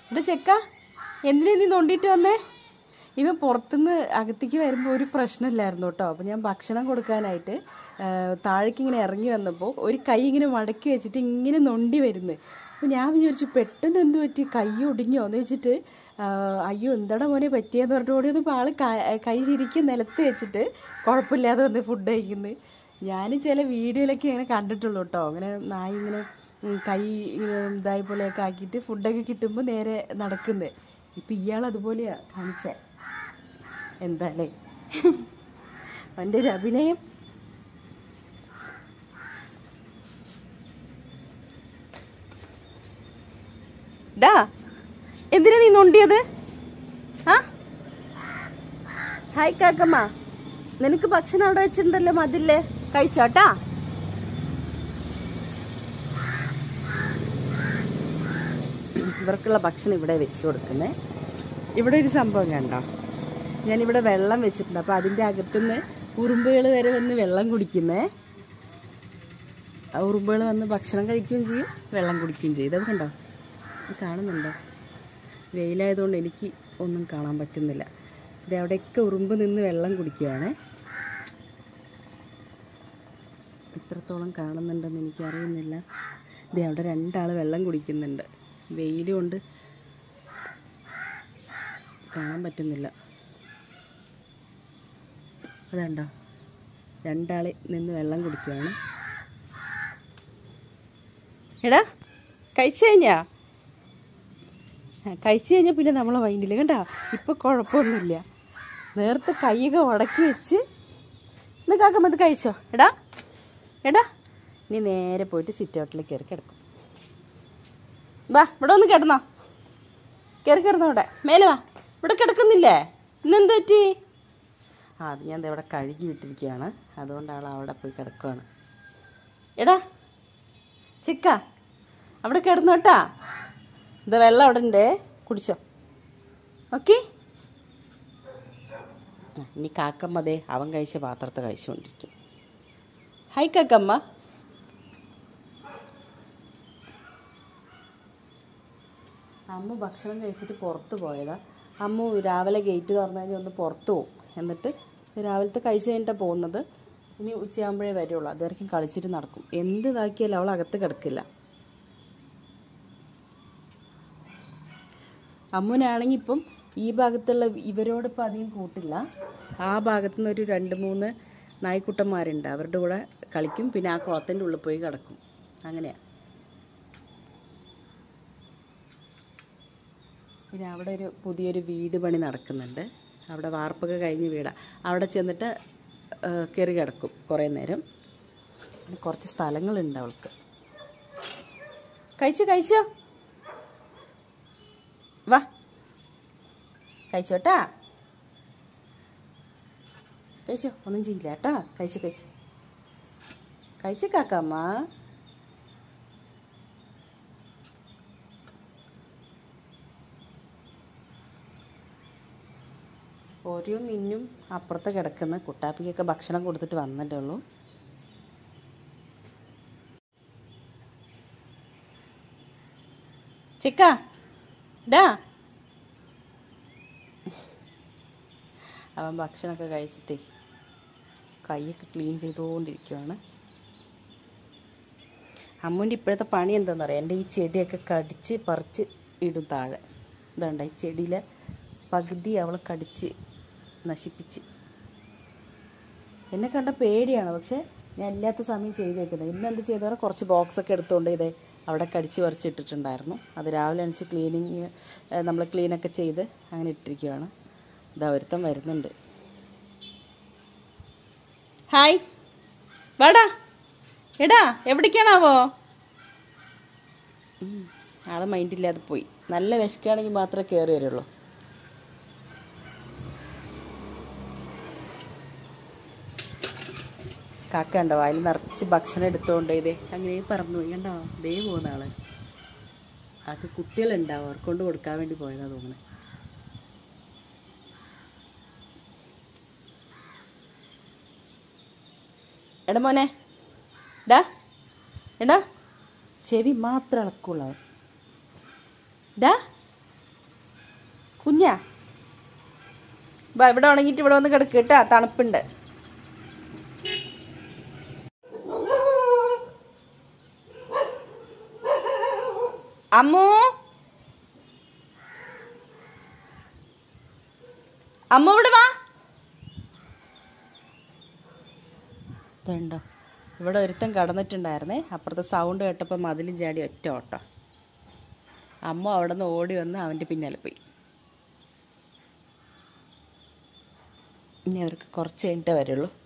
ഇവിടെ ചെക്ക എന്തിനാ നീ നോണ്ടിട്ട് വന്നേ ഇവ പുറത്തുനിന്ന് അകത്തേക്ക് വരുമ്പോൾ ഒരു പ്രശ്നമില്ലായിരുന്നു കേട്ടോ അപ്പം ഞാൻ ഭക്ഷണം കൊടുക്കാനായിട്ട് ആ, താഴേക്ക് ഇങ്ങനെ ഇറങ്ങി വന്നപ്പോൾ ഒരു കൈ ഇങ്ങനെ മടക്കി വെച്ചിട്ട് ഇങ്ങനെ നൊണ്ടി വരുന്നു അപ്പം ഞാൻ വിചാരിച്ചു പെട്ടെന്ന് എന്ത് പറ്റി കൈ ഒടിഞ്ഞോ എന്ന് വെച്ചിട്ട് ആ, അയ്യോ എന്താടാ മോനെ പറ്റിയെന്ന് പറഞ്ഞിട്ട് ഓടി വന്നപ്പോൾ ആള് ക- കൈ ശരിക്കും നിലത്ത് വെച്ചിട്ട് കുഴപ്പമില്ലാതെ വന്ന് ഫുഡ് കഴിക്കുന്നു ഞാൻ ചില വീഡിയോയിലൊക്കെ ഇങ്ങനെ കണ്ടിട്ടുള്ളൂ കേട്ടോ അങ്ങനെ നായി ഇങ്ങനെ ഉം, കൈ ഇങ്ങനെ ഇതായ പോലെയൊക്കെ ആക്കിയിട്ട് ഫുഡൊക്കെ കിട്ടുമ്പോൾ നേരെ നടക്കുന്നത് ഇപ്പം ഇയാൾ അതുപോലെയാ കാണിച്ചേ എന്താല്ലേ അവൻ്റെ ഒരു അഭിനയം ഡാ എന്തിനാ നീ നൊണ്ടിയത് ആ ഹായ് കാക്കമ്മ നിനക്ക് ഭക്ഷണം അവിടെ വെച്ചിട്ടുണ്ടല്ലോ മതില്ലേ കഴിച്ചോട്ടാ ഇവർക്കുള്ള ഭക്ഷണം ഇവിടെ വെച്ച് കൊടുക്കുന്നേ ഇവിടെ ഒരു സംഭവം കണ്ടോ ഞാനിവിടെ വെള്ളം വെച്ചിട്ടുണ്ട് അപ്പോൾ അതിൻ്റെ അകത്തുനിന്ന് ഉറുമ്പുകൾ വരെ വന്ന് വെള്ളം കുടിക്കുന്നേ ആ ഉറുമ്പുകൾ വന്ന് ഭക്ഷണം കഴിക്കുകയും ചെയ്യും വെള്ളം കുടിക്കുകയും ചെയ്യും ഇതൊക്കെ കണ്ടോ ഇത് കാണുന്നുണ്ടോ വെയിലായതുകൊണ്ട് എനിക്ക് ഒന്നും കാണാൻ പറ്റുന്നില്ല ഇത് അവിടെയൊക്കെ ഉറുമ്പ് നിന്ന് വെള്ളം കുടിക്കുകയാണ് എത്രത്തോളം കാണുന്നുണ്ടെന്ന് എനിക്കറിയുന്നില്ല ഇത് അവിടെ രണ്ടാൾ വെള്ളം കുടിക്കുന്നുണ്ട് വെയിൽ കൊണ്ട് കാണാൻ പറ്റുന്നില്ല അതുണ്ടോ രണ്ടാൾ നിന്ന് വെള്ളം കുടിക്കുകയാണ് എടാ കഴിച്ചു കഴിഞ്ഞാ ആ, കഴിച്ചു കഴിഞ്ഞാൽ പിന്നെ നമ്മളെ മൈൻഡില്ല കണ്ടാ ഇപ്പൊ കുഴപ്പമൊന്നുമില്ല നേരത്തെ കൈയൊക്കെ ഉടക്കി വെച്ച് ഇന്ന് കാക്കമ്മ ഇത് കഴിച്ചോ എടാ എടാ ഇനി നേരെ പോയിട്ട് സിറ്റ് ഔട്ടിൽ കയറി കിടക്കും വാ ഇവിടെ ഒന്ന് കിടന്നോ കയറി കിടന്നോ ഇവിടെ മേലെ വാ ഇവിടെ കിടക്കുന്നില്ലേ ഇന്നെന്ത് പറ്റി ആ അത് ഞാൻ ദേ ഇവിടെ കഴുകി വിട്ടിരിക്കുകയാണ് അതുകൊണ്ട് ആൾ അവിടെ പോയി കിടക്കുകയാണ് എടാ ചിക്ക അവിടെ കിടന്നു കേട്ടാ ഇത് വെള്ളം അവിടെ ഉണ്ട് കുടിച്ചോ ഓക്കെ ഇനി കാക്കമ്മ ദേ അവൻ കഴിച്ച പാത്രത്തെ കഴിച്ചുകൊണ്ടിരിക്കും ഹായ് കാക്കമ്മ അമ്മ ഭക്ഷണം കഴിച്ചിട്ട് പുറത്ത് പോയതാ അമ്മ രാവിലെ ഗേറ്റ് തുറന്നു കഴിഞ്ഞാൽ ഒന്ന് പുറത്ത് പോകും എന്നിട്ട് രാവിലത്തെ കഴിച്ച് കഴിഞ്ഞിട്ടാണ് പോകുന്നത് ഇനി ഉച്ചയാകുമ്പോഴേ വരുള്ളൂ അതുവരെയും കളിച്ചിട്ട് നടക്കും എന്ത് ഇതാക്കിയാലും അവൾ അകത്ത് കിടക്കില്ല അമ്മുനാണെങ്കിൽ ഇപ്പം ഈ ഭാഗത്തുള്ള ഇവരോടിപ്പോൾ അധികം കൂട്ടില്ല ആ ഭാഗത്തു നിന്ന് ഒരു രണ്ട് മൂന്ന് നായ്ക്കുട്ടന്മാരുണ്ട് അവരുടെ കൂടെ കളിക്കും പിന്നെ ആ കുളത്തിൻ്റെ ഉള്ളിൽ പോയി കിടക്കും അങ്ങനെയാ പിന്നെ അവിടെ ഒരു പുതിയൊരു വീട് പണി നടക്കുന്നുണ്ട് അവിടെ വാർപ്പൊക്കെ കഴിഞ്ഞ് വീടാ അവിടെ ചെന്നിട്ട് ആ, കയറി കിടക്കും കുറേ നേരം പിന്നെ കുറച്ച് സ്ഥലങ്ങളുണ്ട് അവൾക്ക് കഴിച്ചോ കഴിച്ചോ വാ കഴിച്ചോട്ടാ കഴിച്ചോ ഒന്നും ചെയ്യില്ല കേട്ടാ കഴിച്ചു കഴിച്ചു കഴിച്ചു കാക്കാമ്മ ഓരോ മിന്നും അപ്പുറത്ത് കിടക്കുന്ന കുട്ടാപ്പിക്കൊക്കെ ഭക്ഷണം കൊടുത്തിട്ട് വന്നിട്ടേ ഉള്ളൂ ചിക്ക ഡാ അവൻ ഭക്ഷണമൊക്കെ കഴിച്ചിട്ടേ കൈയൊക്കെ ക്ലീൻ ചെയ്തുകൊണ്ടിരിക്കുവാണ് അമ്മൂൻ്റെ ഇപ്പോഴത്തെ പണി എന്താണെന്ന് പറയാം എൻ്റെ ഈ ചെടിയൊക്കെ കടിച്ച് പറിച്ച് ഇടും താഴെ ഇതുണ്ട് ഈ ചെടിയിലെ പകുതി അവൾ കടിച്ച് നശിപ്പിച്ച് എന്നെ കണ്ട പേടിയാണ് പക്ഷെ ഞാൻ ഇല്ലാത്ത സമയം ചെയ്ത് വെക്കുന്നത് ഇന്ന് എന്ത് ചെയ്താൽ കുറച്ച് ബോക്സൊക്കെ എടുത്തുകൊണ്ട് ഇതേ അവിടെ കടിച്ച് പറിച്ചിട്ടിട്ടുണ്ടായിരുന്നു അത് രാവിലെ അണിച്ച് ക്ലീനിങ് നമ്മൾ ക്ലീനൊക്കെ ചെയ്ത് അങ്ങനെ ഇട്ടിരിക്കുകയാണ് ഇതാ ഒരുത്തം വരുന്നുണ്ട് ഹായ് വാടാ എടാ എവിടേക്കാണാവോ ഉം, ആളെ മൈൻഡില്ലാതെ പോയി നല്ല വിശക്കുകയാണെങ്കിൽ മാത്രമേ കയറി വരുള്ളൂ കാക്ക ഉണ്ടോ അതിൽ നിറച്ച് ഭക്ഷണം എടുത്തുകൊണ്ട് ഇതേ അങ്ങനെ പറന്നു പോയി കണ്ടോ ദേ പോകുന്ന ആള് ആൾക്ക് കുട്ടികളുണ്ടാവും അവർക്ക് കൊണ്ട് കൊടുക്കാൻ വേണ്ടി പോയതാ തോന്നുന്നത് എടാ മോനെ ഡാ എടാ ചെവി മാത്രം ഇളക്കുള്ളൂ അവൻ ഡാ കുഞ്ഞാ ബാ ഇവിടെ ഉണങ്ങിയിട്ട് ഇവിടെ വന്ന് കിടക്ക് കേട്ടാ തണുപ്പുണ്ട് അമ്മു അമ്മ ഇവിടെ വാ ഇതുണ്ടോ ഇവിടെ ഒരുത്തൻ കടന്നിട്ടുണ്ടായിരുന്നേ അപ്പുറത്തെ സൗണ്ട് കേട്ടപ്പോൾ മതിലും ചാടി ഒറ്റ ഓട്ടം അമ്മ അവിടെ നിന്ന് ഓടി വന്ന് അവൻ്റെ പിന്നാലെ പോയി ഇനി അവർക്ക് കുറച്ച് കഴിഞ്ഞിട്ടേ വരുള്ളൂ